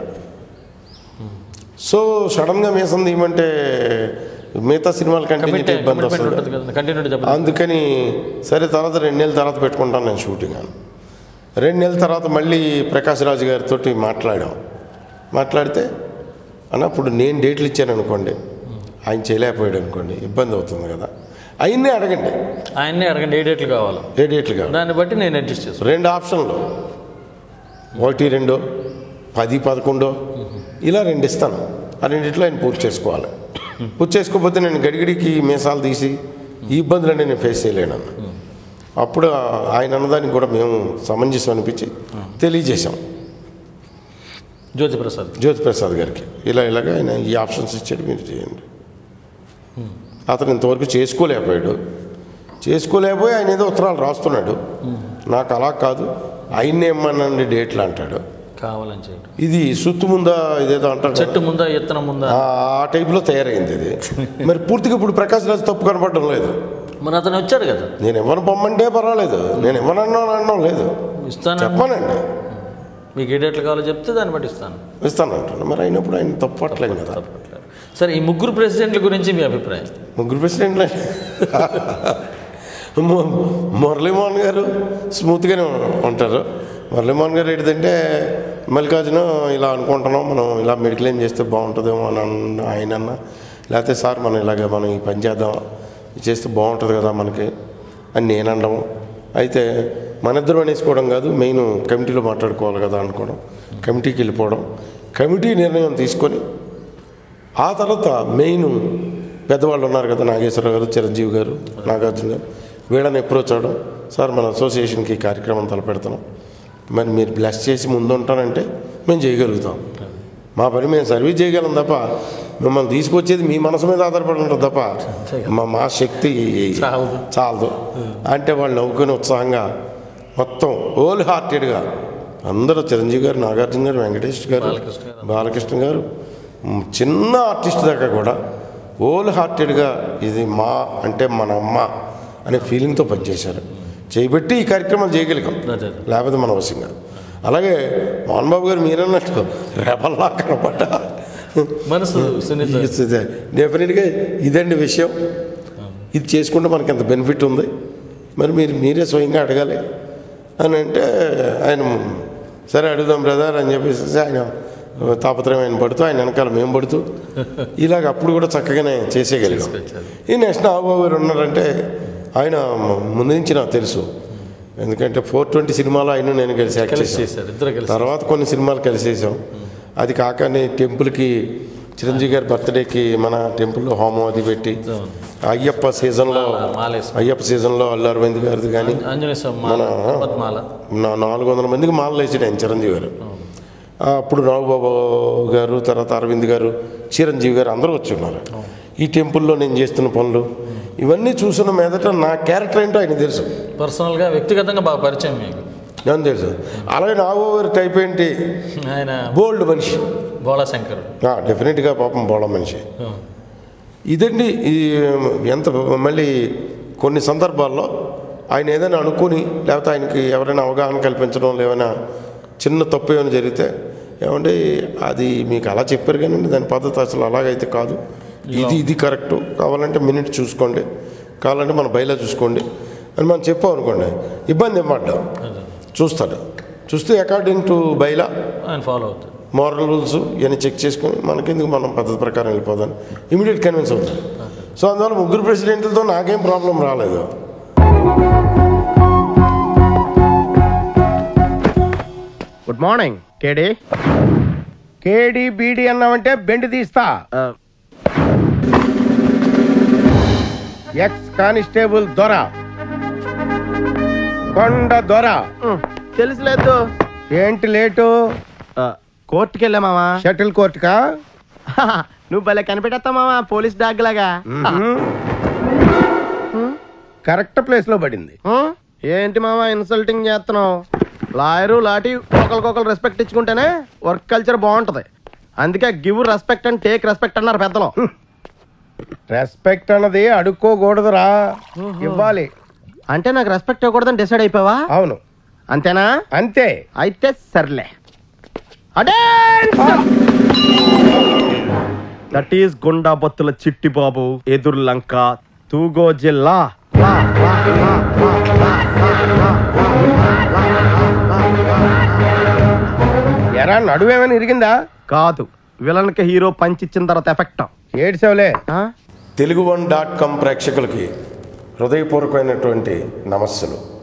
సో సడన్గా మీసం తీయమంటే మిగతా సినిమాల కంటే కమిట్ ఇబ్బంది కమిట్మెంట్ వస్తుంది ఉంటుంది కదా కంటిన్యూ చెప్పండి అందుకని సరే తర్వాత రెండు నెలల తర్వాత పెట్టుకుంటాను నేను షూటింగ్ అని రెండు నెలల తర్వాత మళ్ళీ ప్రకాష్ రాజు గారితో మాట్లాడాం మాట్లాడితే అన్న ఇప్పుడు నేను డేట్లు ఇచ్చాను అనుకోండి ఆయన చేయలేకపోయాడు అనుకోండి ఇబ్బంది అవుతుంది కదా ఆయన్నే అడగండి ఆయన్నే అడగండి ఏ డేట్లు కావాలో ఏ డేట్లు కావాలి దాన్ని బట్టి నేను అడ్జస్ట్ చేస్తాను రెండు ఆప్షన్లు ఒకటి రెండు పది పదకొండో ఇలా రెండు ఇస్తాను ఆ రెండిట్లో ఆయన పూర్తి చేసుకోవాలి పూర్తి చేసుకోకపోతే నేను గడిగడికి మీసాలు తీసి ఈ ఇబ్బందులన్నీ నేను ఫేస్ చేయలేను అన్న అప్పుడు ఆయన అన్నదానికి కూడా మేము సమంజసం అనిపించి తెలియజేశాం జ్యోతి ప్రసాద్ జ్యోతి ప్రసాద్ గారికి ఇలా ఇలాగ ఆయన ఈ ఆప్షన్స్ ఇచ్చాడు మీరు చేయండి అతను ఇంతవరకు చేసుకోలేకపోయాడు చేసుకోలేకపోయి ఆయన ఏదో ఉత్తరాలు రాస్తున్నాడు నాకు అలా కాదు ఆయన్నే ఇమ్మనండి డేట్లు అంటాడు కావాలని చేయడం ఇది సుత్తు ముందా ఇదేదో అంటారు కదా. చెట్టు ముందా ఇత్తనం ముందా ఆ ఆ టైప్లో తయారైంది ఇది మరి పూర్తిగా ఇప్పుడు ప్రకాష్ రాజ్ తప్పు కనపడడం లేదు మరి అతను వచ్చాడు కదా నేను ఎవరు పొమ్మంటే పర్వాలేదు నేను ఎవరన్నా అనడం లేదు ఇస్తాను చెప్పానండి మీకు ఏ డేట్లు కావాలో చెప్తే దాన్ని బట్టి ఇస్తాను ఇస్తానంటాను మరి అయినప్పుడు ఆయన తప్పట్లేదు కదా తప్పట్లేదు సరే ఈ ముగ్గురు ప్రెసిడెంట్ల గురించి మీ అభిప్రాయం ముగ్గురు ప్రెసిడెంట్లే ము- మురళీమోహన్ గారు స్మూత్గానే ఉంటారు మురళీమోహన్ గారు ఏంటంటే మల్లికార్జున ఇలా అనుకుంటున్నాం మనం ఇలా మెడిక్లెయిమ్ చేస్తే బాగుంటుందేమో అని అన్న ఆయన అన్న లేకపోతే సార్ మనం ఇలాగ మనం ఈ పని చేద్దాం ఇది చేస్తే బాగుంటుంది కదా మనకి అని నేను అనడం అయితే మన ఇద్దరం అనేసుకోవడం కాదు మెయిన్ కమిటీలో మాట్లాడుకోవాలి కదా అనుకోవడం కమిటీకి వెళ్ళిపోవడం కమిటీ నిర్ణయం తీసుకొని ఆ తర్వాత మెయిన్ పెద్దవాళ్ళు ఉన్నారు కదా నాగేశ్వరరావు గారు చిరంజీవి గారు నాగార్జున గారు వీళ్ళని అప్రోచ్ అవడం సార్ మన అసోసియేషన్కి ఈ కార్యక్రమం తలపెడతాం మరి మీరు బ్లెస్ చేసి ముందు ఉంటానంటే మేము చేయగలుగుతాం మా పని మేము సర్వీస్ చేయగలం తప్ప మిమ్మల్ని తీసుకొచ్చేది మీ మనసు మీద ఆధారపడి ఉంటుంది తప్ప మా మా శక్తి చాలదు. చాలదు అంటే వాళ్ళు నవ్వుకొని ఉత్సాహంగా మొత్తం హోల్ హార్టెడ్గా అందరూ చిరంజీవి గారు నాగార్జున గారు వెంకటేష్ గారు బాలకృష్ణ గారు. బాలకృష్ణ గారు మ్, చిన్న ఆర్టిస్ట్ దాకా కూడా హోల్ హార్టెడ్గా ఇది మా అంటే మన అమ్మ అనే ఫీలింగ్తో పనిచేశారు చేయబట్టి ఈ కార్యక్రమాలు చేయగలిగాం అదే. లేకపోతే మన వశం కాదు అలాగే మోహన్ బాబు గారు మీరన్నట్టు రెబల్లా కనపడ్డ మనసు సున్నిత డెఫినెట్గా ఇదండి విషయం ఇది చేసుకుంటే మనకి ఎంత బెనిఫిట్ ఉంది మరి మీరు మీరే స్వయంగా అడగాలి అని అంటే ఆయన సరే అడుగుదాం బ్రదర్ అని చెప్పేసి ఆయన తాపత్రయం ఆయన పడుతూ ఆయన వెనకాల మేము పడుతూ ఇలాగ అప్పుడు కూడా చక్కగానే చేసేయగలిగాం ఈ నెక్స్ట్ నాగబాబు గారు ఉన్నారంటే ఆయన ముందు నుంచి నాకు తెలుసు ఎందుకంటే ఫోర్ ట్వంటీ సినిమాలో ఆయన నేను కలిసి యాక్ట్ కలిసి చేశాను చేశారు ఇద్దరు కలిసి తర్వాత కొన్ని సినిమాలు కలిసేసాం అది కాకనే టెంపుల్కి చిరంజీవి గారి బర్త్డేకి మన టెంపుల్లో హోమం అది పెట్టి అయ్యప్ప సీజన్లో మాల- మాల వేసుకుని. అయ్యప్ప సీజన్లో అల్లు అరవింద్ గారిది కానీ ఆంజనేయ స్వామి మన మాల పద్మాల నా నాలుగు వందల మందికి మాలలు వేసాడు ఆయన చిరంజీవి గారు ఆ, అప్పుడు నాగబాబు గారు తర్వాత అరవింద్ గారు చిరంజీవి గారు అందరూ వచ్చి ఉన్నారు ఈ టెంపుల్లో నేను చేస్తున్న పనులు ఇవన్నీ చూసిన మీదట నా క్యారెక్టర్ ఏంటో ఆయన తెలుసు పర్సనల్గా వ్యక్తిగతంగా బాగా పరిచయం మీకు నాకు తెలుసు అలాగే నాగబాబు గారి టైప్ ఏంటి ఆయన బోల్డ్ మనిషి బోళాశంకర్ ఆ, డెఫినెట్గా పాపం బోళ మనిషి ఇదండి ఈ ఎంత మళ్ళీ కొన్ని సందర్భాల్లో ఆయన ఏదైనా అనుకుని లేకపోతే ఆయనకి ఎవరైనా అవగాహన కల్పించడం ఏమైనా చిన్న తప్పు ఏమైనా జరిగితే ఏమండి అది మీకు అలా చెప్పారు కానీ దాని పద్ధతి అసలు అలాగైతే కాదు ఇది ఇది కరెక్ట్ కావాలంటే మినిట్ చూసుకోండి కావాలంటే మన బయలా చూసుకోండి అని మనం చెప్పాం అనుకోండి ఇబ్బంది ఏమాడ్డాం చూస్తాడు చూస్తే అకార్డింగ్ టు బైలా ఆయన ఫాలో అవుతారు మోరల్ రూల్స్ ఇవన్నీ చెక్ చేసుకొని మనకెందుకు మనం పద్ధతి ప్రకారం వెళ్ళిపోదాం ఇమీడియట్ కన్విన్స్ అవుతుంది సో అందువల్ల ముగ్గురు ప్రెసిడెంట్లతో నాకేం ప్రాబ్లం రాలేదు గుడ్ మార్నింగ్ కేడి కేడి బీడి అన్నామంటే బెండ్ తీస్తా ఎక్స్ కానిస్టేబుల్ దొర కొండ దొర తెలుసులేదు ఏంటి లేటు కోర్టుకి వెళ్ళా మావా షటిల్ కోర్టుకా నువ్వు భలే కనిపెట్టేస్తా మావా పోలీస్ డాగ్ లాగా కరెక్ట్ ప్లేస్ లో పడింది హ్మ్? ఏంటి మావా ఇన్సల్టింగ్ చేస్తున్నావు లాయరు లాటి ఒకరికొకరు రెస్పెక్ట్ ఇచ్చుకుంటేనే వర్క్ కల్చర్ బాగుంటది అందుకే give respect and take respect అన్నారు పెద్దలు రెస్పెక్ట్ అన్నది అడుక్కోకూడదురా ఇవ్వాలి అంటే నాకు రెస్పెక్ట్ ఇవ్వకూడదని డిసైడ్ అయిపోవా అవును అంతేనా అంతే అయితే సర్లే అడే దట్ ఈస్ గుండా బొత్తుల చిట్టి బాబు ఎదురు లంక తూగో జిల్లా ఎరా నడువేమని ఇరిగిందా కాదు విలన్ కి హీరో పంచ్ ఇచ్చిన తర్వాత ఎఫెక్ట్ ఏడ్చవలే తెలుగు వన్ డాట్ కామ్ ప్రేక్షకులకి హృదయపూర్వకమైనటువంటి నమస్సులు